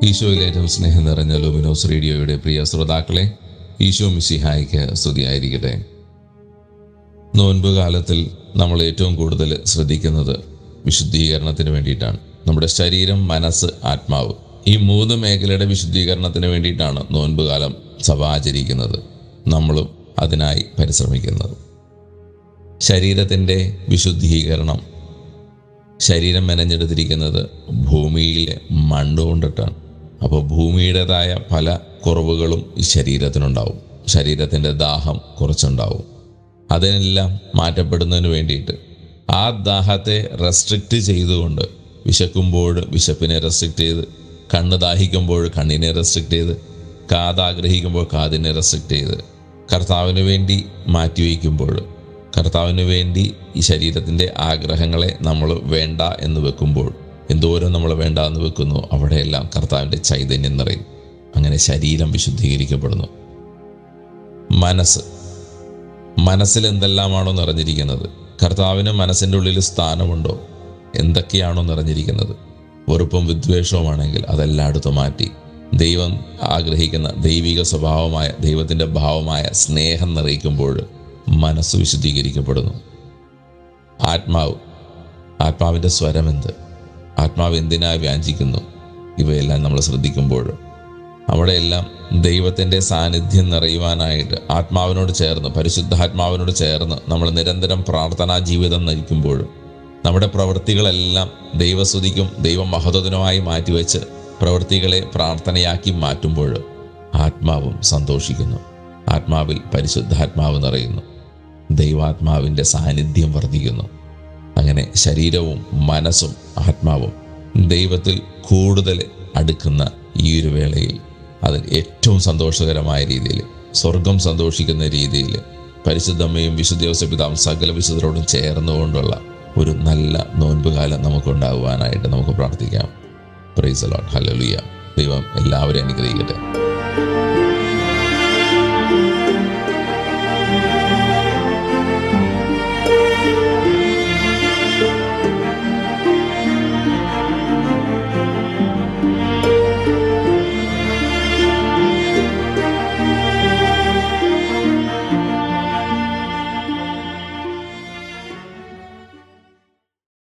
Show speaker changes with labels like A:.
A: ഈശോയിൽ ഏറ്റവും സ്നേഹം നിറഞ്ഞ ലൂമിനോസ് റേഡിയോയുടെ പ്രിയ ശ്രോതാക്കളെ ഈശോ മിശിഹായിക്ക് സ്തുതിയായിരിക്കട്ടെ നോൻപ് കാലത്തിൽ നമ്മൾ ഏറ്റവും കൂടുതൽ ശ്രദ്ധിക്കുന്നത് വിശുദ്ധീകരണത്തിന് വേണ്ടിയിട്ടാണ് നമ്മുടെ ശരീരം മനസ്സ് ആത്മാവ് ഈ മൂന്ന് മേഖലയുടെ വിശുദ്ധീകരണത്തിന് വേണ്ടിയിട്ടാണ് നോൻപ് കാലം സഭ ആചരിക്കുന്നത് നമ്മളും അതിനായി പരിശ്രമിക്കുന്നത് ശരീരത്തിൻ്റെ വിശുദ്ധീകരണം ശരീരം മെനഞ്ഞെടുത്തിരിക്കുന്നത് ഭൂമിയിലെ മണ്ണ് കൊണ്ടിട്ടാണ് അപ്പോൾ ഭൂമിയുടേതായ പല കുറവുകളും ഈ ശരീരത്തിനുണ്ടാവും ശരീരത്തിൻ്റെ ദാഹം കുറച്ചുണ്ടാവും അതിനെല്ലാം മാറ്റപ്പെടുന്നതിന് വേണ്ടിയിട്ട് ആ ദാഹത്തെ റെസ്ട്രിക്റ്റ് ചെയ്തുകൊണ്ട് വിശക്കുമ്പോൾ വിശപ്പിനെ റെസ്ട്രിക്റ്റ് ചെയ്ത് കണ്ണ് ദാഹിക്കുമ്പോൾ കണ്ണിനെ റെസ്ട്രിക്റ്റ് ചെയ്ത് കാതാഗ്രഹിക്കുമ്പോൾ കാതിനെ റെസ്ട്രിക്റ്റ് ചെയ്ത് കർത്താവിന് വേണ്ടി മാറ്റിവെക്കുമ്പോൾ കർത്താവിന് വേണ്ടി ഈ ശരീരത്തിൻ്റെ ആഗ്രഹങ്ങളെ നമ്മൾ വേണ്ട എന്ന് വെക്കുമ്പോൾ എന്തോരം നമ്മൾ വേണ്ട എന്ന് വെക്കുന്നു അവിടെയെല്ലാം കർത്താവിൻ്റെ ചൈതന്യം നിറയും അങ്ങനെ ശരീരം വിശുദ്ധീകരിക്കപ്പെടുന്നു മനസ്സ് മനസ്സിൽ എന്തെല്ലാമാണോ നിറഞ്ഞിരിക്കുന്നത് കർത്താവിന് മനസ്സിൻ്റെ ഉള്ളിൽ സ്ഥാനമുണ്ടോ എന്തൊക്കെയാണോ നിറഞ്ഞിരിക്കുന്നത് വെറുപ്പും വിദ്വേഷവുമാണെങ്കിൽ അതെല്ലാം എടുത്തു മാറ്റി ദൈവം ആഗ്രഹിക്കുന്ന ദൈവിക സ്വഭാവമായ ദൈവത്തിൻ്റെ ഭാവമായ സ്നേഹം നിറയിക്കുമ്പോൾ മനസ്സ് വിശുദ്ധീകരിക്കപ്പെടുന്നു ആത്മാവ് ആത്മാവിൻ്റെ സ്വരമെന്ത് ആത്മാവ് എന്തിനായി വ്യാഞ്ചിക്കുന്നു ഇവയെല്ലാം നമ്മൾ ശ്രദ്ധിക്കുമ്പോൾ അവിടെയെല്ലാം ദൈവത്തിൻ്റെ സാന്നിധ്യം നിറയുവാനായിട്ട് ആത്മാവിനോട് ചേർന്ന് പരിശുദ്ധാത്മാവിനോട് ചേർന്ന് നമ്മൾ നിരന്തരം പ്രാർത്ഥനാ ജീവിതം നയിക്കുമ്പോഴും നമ്മുടെ പ്രവൃത്തികളെല്ലാം ദൈവസ്തുതിക്കും ദൈവമഹത്വത്തിനുമായി മാറ്റിവെച്ച് പ്രവൃത്തികളെ പ്രാർത്ഥനയാക്കി മാറ്റുമ്പോൾ ആത്മാവും സന്തോഷിക്കുന്നു ആത്മാവിൽ പരിശുദ്ധാത്മാവ് നിറയുന്നു ദൈവാത്മാവിൻ്റെ സാന്നിധ്യം വർദ്ധിക്കുന്നു അങ്ങനെ ശരീരവും മനസ്സും ആത്മാവും ദൈവത്തിൽ കൂടുതൽ അടുക്കുന്ന ഈ ഒരു വേളയിൽ അതിൽ ഏറ്റവും സന്തോഷകരമായ രീതിയിൽ സ്വർഗം സന്തോഷിക്കുന്ന രീതിയിൽ പരിശുദ്ധമ്മയും വിശുദ്ധ പിതാവും സകല വിശുദ്ധരോടും ചേർന്നുകൊണ്ടുള്ള ഒരു നല്ല നോൻപ് കാലം നമുക്കുണ്ടാകുവാനായിട്ട് നമുക്ക് പ്രാർത്ഥിക്കാം പ്രൈസ് ലോട്ട് ഹല്ലേലൂയ ദൈവം എല്ലാവരെയും അനുഗ്രഹിക്കട്ടെ